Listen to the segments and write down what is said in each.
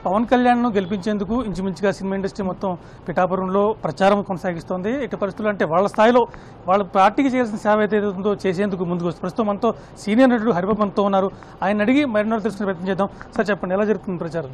పవన్ కళ్యాణ్ను గెలిపించేందుకు ఇంచుమించుగా cinema industry మొత్తం పిఠాపురంలో ప్రచారం కొనసాగిస్తోంది ఎట్టి పరిస్థితులు అంటే వాళ్ళ స్థాయిలో వాళ్ళ పార్టీకి చేయాల్సిన సేవ ఏదైతే ఉందో చేసేందుకు ముందుకు వస్తుంది ప్రస్తుతం మనతో సీనియర్ నటుడు హరిబాబు మనతో ఉన్నారు ఆయన అడిగి మరిన్నో తెలుసుకునే ప్రయత్నం చేద్దాం సార్ చెప్పండి ఎలా జరుగుతుంది ప్రచారం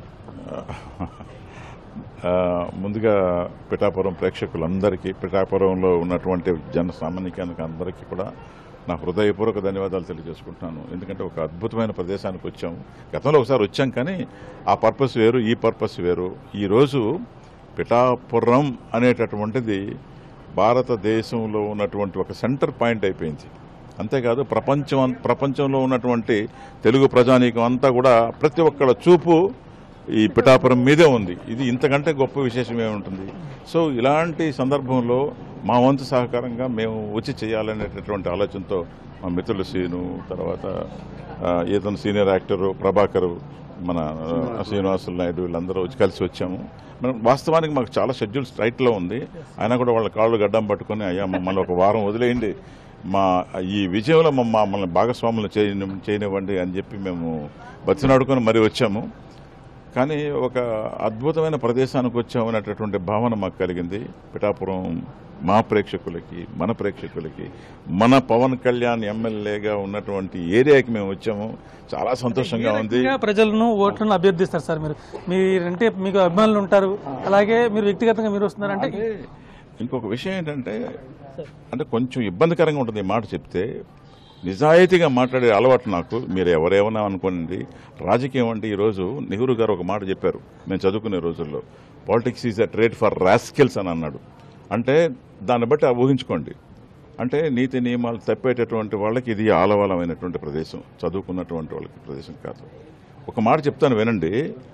ఆ, ముందుగా పిఠాపురం ప్రేక్షకులందరికీ పిఠాపురంలో ఉన్నటువంటి జన సామాన్యానికి అందరికీ కూడా నా హృదయపూర్వక ధన్యవాదాలు తెలియజేసుకుంటున్నాను ఎందుకంటే ఒక అద్భుతమైన ప్రదేశానికి వచ్చాము గతంలో ఒకసారి వచ్చాం కానీ ఆ పర్పస్ వేరు ఈ పర్పస్ వేరు ఈరోజు పిఠాపురం అనేటటువంటిది భారతదేశంలో ఉన్నటువంటి ఒక సెంటర్ పాయింట్ అయిపోయింది అంతేకాదు ప్రపంచం ప్రపంచంలో ఉన్నటువంటి తెలుగు ప్రజానీకం అంతా కూడా ప్రతి ఒక్కళ్ళ చూపు ఈ పిఠాపురం మీదే ఉంది ఇది ఇంతకంటే గొప్ప విశేషం ఏముంటుంది సో ఇలాంటి సందర్భంలో మా వంతు సహకారంగా మేము వచ్చి చేయాలనేటటువంటి ఆలోచనతో మా మిత్రులు సీను తర్వాత ఆ, ఇతను సీనియర్ యాక్టరు ప్రభాకరు మన ఆ, శ్రీనివాసులు నాయుడు వీళ్ళందరూ వచ్చి కలిసి వచ్చాము మనం వాస్తవానికి మాకు చాలా షెడ్యూల్ స్ట్రైట్లో ఉంది అయినా కూడా వాళ్ళ కాళ్ళు గడ్డం పట్టుకొని అయ్యా మమ్మల్ని ఒక వారం వదిలేయండి మా ఈ విజయంలో మమ్మ- మమ్మల్ని భాగస్వాములు చేయని చేయనివ్వండి అని చెప్పి మేము బతినాడుకొని మరీ వచ్చాము కానీ ఒక అద్భుతమైన ప్రదేశానికి వచ్చామనేటటువంటి భావన మాకు కలిగింది పిఠాపురం మా ప్రేక్షకులకి మన ప్రేక్షకులకి మన పవన్ కళ్యాణ్ ఎమ్మెల్యేగా ఉన్నటువంటి ఏరియాకి మేము వచ్చాము చాలా సంతోషంగా ఉంది ఇంకా ప్రజలను ఓట్లను అభ్యర్థిస్తారు సార్ మీరు మీరంటే మీకు అభిమానులు ఉంటారు అలాగే మీరు వ్యక్తిగతంగా మీరు వస్తున్నారంటే అంటే ఇంకొక విషయం ఏంటంటే అంటే కొంచెం ఇబ్బందికరంగా ఉంటుంది ఈ మాట చెప్తే నిజాయితీగా మాట్లాడే అలవాటు నాకు మీరు ఎవరేమన్నా అనుకోండి రాజకీయం అంటే ఈరోజు నెహ్రూ గారు ఒక మాట చెప్పారు మేము చదువుకునే రోజుల్లో politics is a trade for rascals అని అన్నాడు అంటే దాన్ని బట్టి ఆ ఊహించుకోండి అంటే నీతి నియమాలు తప్పేటటువంటి వాళ్ళకి ఇది ఆలవాలమైనటువంటి ప్రదేశం చదువుకున్నటువంటి వాళ్ళకి ప్రదేశం కాదు ఒక మాట చెప్తాను వినండి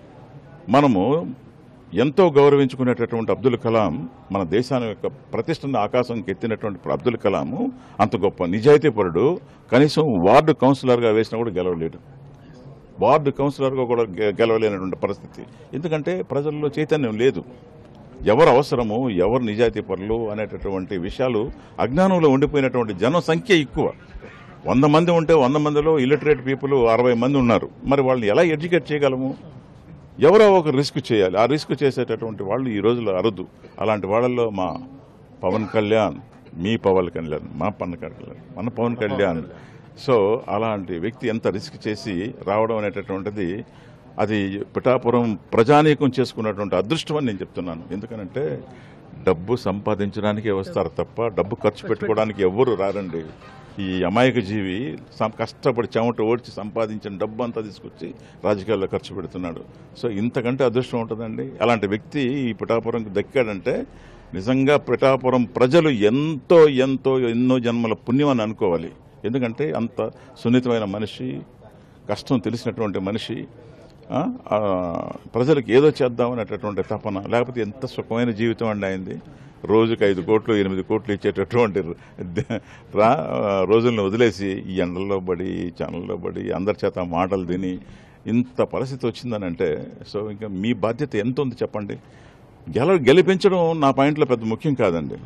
మనము ఎంతో గౌరవించుకునేటటువంటి అబ్దుల్ కలాం మన దేశాన్ని యొక్క ప్రతిష్టను ఆకాశంకి ఎత్తినటువంటి అబ్దుల్ కలాము అంత గొప్ప నిజాయితీపరుడు కనీసం వార్డు కౌన్సిలర్గా వేసినా కూడా గెలవలేడు వార్డు కౌన్సిలర్గా కూడా గె- గెలవలేనటువంటి పరిస్థితి ఎందుకంటే ప్రజల్లో చైతన్యం లేదు ఎవరు అవసరము ఎవరు నిజాయితీ పరులు అనేటటువంటి విషయాలు అజ్ఞానంలో ఉండిపోయినటువంటి జనం సంఖ్య ఎక్కువ వంద మంది ఉంటే వంద మందిలో ఇలిటరేట్ పీపుల్ అరవై మంది ఉన్నారు మరి వాళ్ళని ఎలా ఎడ్యుకేట్ చేయగలము ఎవరో ఒక రిస్క్ చేయాలి ఆ రిస్క్ చేసేటటువంటి వాళ్ళు ఈ రోజుల్లో అరుదు అలాంటి వాళ్ళల్లో మా పవన్ కళ్యాణ్ మీ పవన్ కళ్యాణ్ మా పవన్ కళ్యాణ్ మన పవన్ కళ్యాణ్ సో అలాంటి వ్యక్తి ఎంత రిస్క్ చేసి రావడం అనేటటువంటిది అది పిఠాపురం ప్రజానీకం చేసుకున్నటువంటి అదృష్టం అని నేను చెప్తున్నాను ఎందుకనంటే డబ్బు సంపాదించడానికే వస్తారు తప్ప డబ్బు ఖర్చు పెట్టుకోవడానికి ఎవ్వరు రారండి ఈ అమాయక జీవి సం- కష్టపడి చెమట ఓడ్చి సంపాదించిన డబ్బు అంతా తీసుకొచ్చి రాజకీయాల్లో ఖర్చు పెడుతున్నాడు సో ఇంతకంటే అదృష్టం ఉంటుందండి అలాంటి వ్యక్తి ఈ పిఠాపురంకి దక్కాడంటే నిజంగా పిఠాపురం ప్రజలు ఎంతో ఎంతో ఎన్నో జన్మల పుణ్యం అని అనుకోవాలి ఎందుకంటే అంత సున్నితమైన మనిషి కష్టం తెలిసినటువంటి మనిషి ఆ, ఆ, ప్రజలకు ఏదో చేద్దామనేటటువంటి తపన లేకపోతే ఎంత సుఖమైన జీవితం అండి అయింది రోజుకి ఐదు కోట్లు ఎనిమిది కోట్లు ఇచ్చేటటువంటి ద- రా రోజులను వదిలేసి ఈ ఎండల్లో పడి ఈ ఛానల్లో పడి అందరి చేత మాటలు తిని ఇంత పరిస్థితి వచ్చిందని అంటే సో ఇంకా మీ బాధ్యత ఎంత ఉంది చెప్పండి గెల గెలిపించడం నా పాయింట్లో పెద్ద ముఖ్యం కాదండి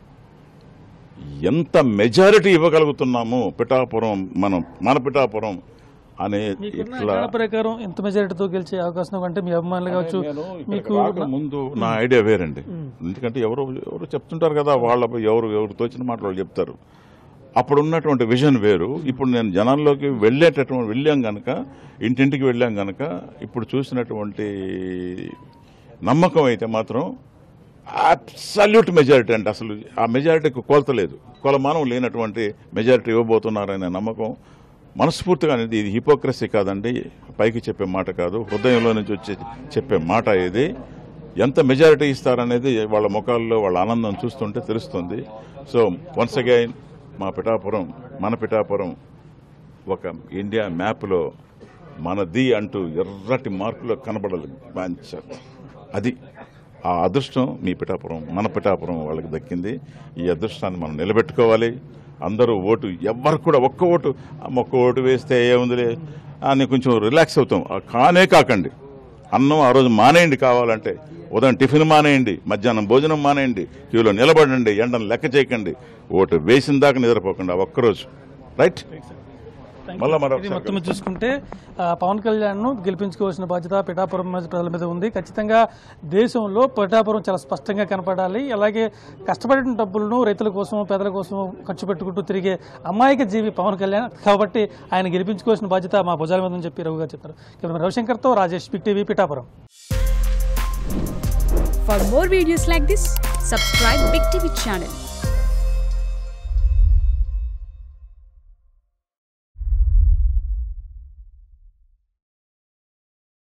ఎంత మెజారిటీ ఇవ్వగలుగుతున్నాము పిఠాపురం మనం మన పిఠాపురం అనే మీకున్న ఇట్లా అంచనా ప్రకారం ఎంత మెజారిటీతో గెలిచే అవకాశం అంటే మీ అభిమానులు కావచ్చు నేను మీకు ఇక్కడికి రాక ముందు నా ఐడియా వేరండి ఎందుకంటే ఎవరు ఎవరు చెప్తుంటారు కదా వాళ్ళ ఎవరు ఎవరు తోచిన మాటలు వాళ్ళు చెప్తారు అప్పుడు ఉన్నటువంటి విజన్ వేరు ఇప్పుడు నేను జనాల్లోకి వెళ్ళేటటువంటి వెళ్ళాం గనక ఇంటింటికి వెళ్ళాం గనక ఇప్పుడు చూసినటువంటి నమ్మకం అయితే మాత్రం అబ్సల్యూట్ మెజారిటీ అంటే అసలు ఆ మెజారిటీకి కొలతలేదు కొలమానం లేనటువంటి మెజారిటీ ఇవ్వబోతున్నారనే నమ్మకం మనస్ఫూర్తిగా అనేది ఇది హిపోక్రసీ కాదండి పైకి చెప్పే మాట కాదు హృదయంలో నుంచి వచ్చి చెప్పే మాట ఇది ఎంత మెజారిటీ ఇస్తారనేది వాళ్ళ ముఖాల్లో వాళ్ళ ఆనందం చూస్తుంటే తెలుస్తుంది సో వన్స్ అగైన్ మా పిఠాపురం మన పిఠాపురం ఒక ఇండియా మ్యాప్లో మనది అంటూ ఎర్రటి మార్కులో కనబడాలి మంచి అది ఆ అదృష్టం మీ పిఠాపురం మన పిఠాపురం వాళ్ళకి దక్కింది ఈ అదృష్టాన్ని మనం నిలబెట్టుకోవాలి అందరూ ఓటు ఎవ్వరు కూడా ఒక్క ఓటు "అమ్మ, ఒక్క ఓటు వేస్తే ఏముందిలే అని కొంచెం రిలాక్స్ అవుతాం ఆ కానే కాకండి అన్నం ఆ రోజు మానేయండి కావాలంటే ఉదయం టిఫిన్ మానేయండి మధ్యాహ్నం భోజనం మానేయండి క్యూలో నిలబడండి ఎండను లెక్క చేయకండి ఓటు వేసిన దాకా నిద్రపోకండి ఆ ఒక్కరోజు రైట్ మళ్ళా ఇది మరొకసారి మొత్తం మీద చూసుకుంటే ఆ, పవన్ కళ్యాణ్ ను గెలిపించుకోవాల్సిన బాధ్యత పిఠాపురం మీద- ప్రజల మీద ఉంది ఖచ్చితంగా దేశంలో పిఠాపురం చాలా స్పష్టంగా కనపడాలి అలాగే కష్టపడిన డబ్బులను రైతుల కోసం పేదల కోసం ఖర్చు పెట్టుకుంటూ తిరిగే అమాయక జీవి పవన్ కళ్యాణ్ కాబట్టి ఆయన గెలిపించుకోవాల్సిన బాధ్యత మా భుజాల మీద ఉందని చెప్పి రఘు గారు చెప్పారు కెమెరా రవిశంకర్తో Rajesh big TV Pithapuram For more videos like this, subscribe Big TV channel